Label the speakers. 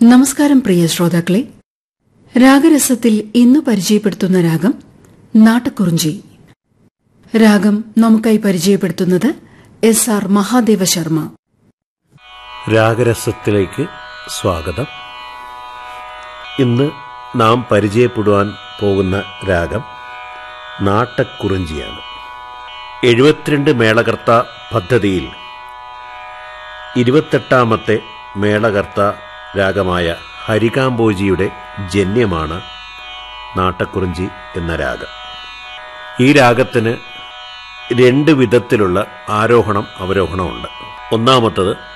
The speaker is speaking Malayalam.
Speaker 1: നമസ്കാരം പ്രിയ ശ്രോതാക്കളെ രാഗരസത്തിൽ ഇന്ന് പരിചയപ്പെടുത്തുന്ന രാഗം നാട്ടക്കുറിഞ്ചി രാഗം നമുക്കായി പരിചയപ്പെടുത്തുന്നത് എസ് ആർ മഹാദേവ ശർമ്മ
Speaker 2: രാഗരസത്തിലേക്ക് സ്വാഗതം ഇന്ന് നാം പരിചയപ്പെടുവാൻ പോകുന്ന രാഗം നാട്ടക്കുറിഞ്ചിയാണ് എഴുപത്തിരണ്ട് മേളകർത്ത പദ്ധതിയിൽ ഇരുപത്തെട്ടാമത്തെ മേളകർത്ത രാഗമായ ഹരികാംബോജിയുടെ ജന്യമാണ് നാട്ടക്കുറിഞ്ചി എന്ന രാഗം ഈ രാഗത്തിന് രണ്ട് വിധത്തിലുള്ള ആരോഹണം അവരോഹണമുണ്ട് ഒന്നാമത്തത്